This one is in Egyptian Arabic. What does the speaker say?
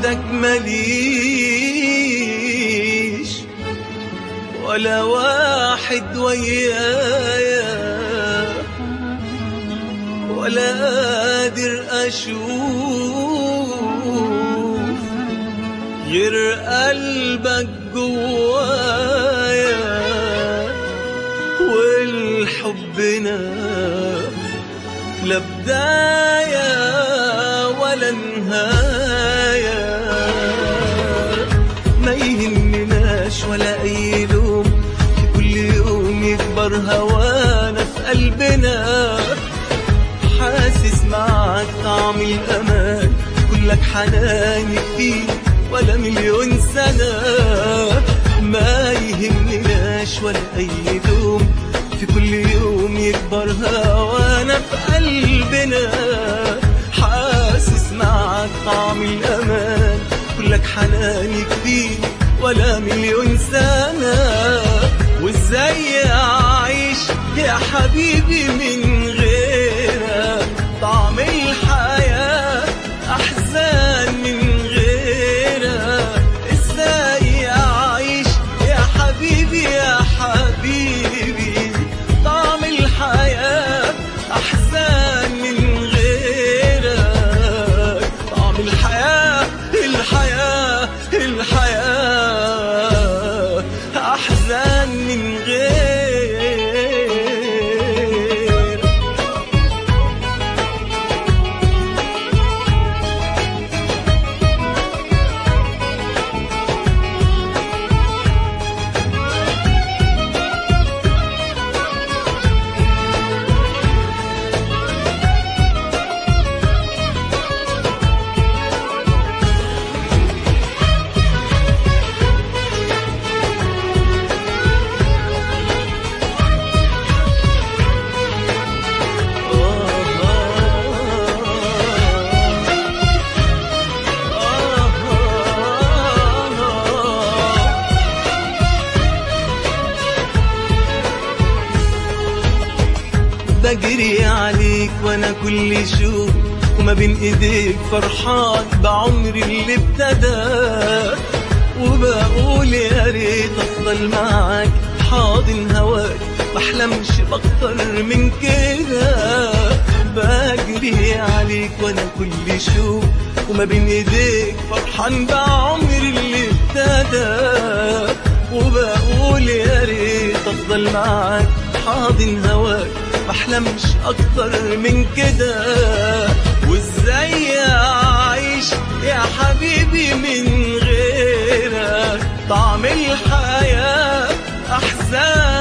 بعدك مليش ولا واحد ويايا ولا قادر اشوف غير قلبك جوايا والحبنا لا بداية ولا نهاية ما يهمناش ولا أي لوم في كل يوم يكبر هوانا في قلبنا حاسس معك طعم الأمان كلك حناني فيه ولا مليون سنة ما يهمناش ولا أي لوم في كل يوم يكبر هوانا في قلبنا حاسس معك طعم الأمان كلك حناني كتير ولا مليون سنة وازاي أعيش يا حبيبي من غيرك طعم الحياة أحزان من غيرك ازاي أعيش يا حبيبي يا حبيبي طعم الحياة أحزان من غيرك طعم الحياة الحياة الحياة أحزان من غيرك بجري عليك وانا كل شوق وما بين ايديك فرحان بعمري اللي ابتدى وبقول يا ريت افضل معاك حاضن هواك بحلمش باكتر من كده بجري عليك وانا كل شوق وما بين ايديك فرحان بعمري اللي ابتدى وبقول يا ريت افضل معاك حاضن هواك بحلمش اكتر من كده وازاي اعيش يا حبيبي من غيرك طعم الحياة احزان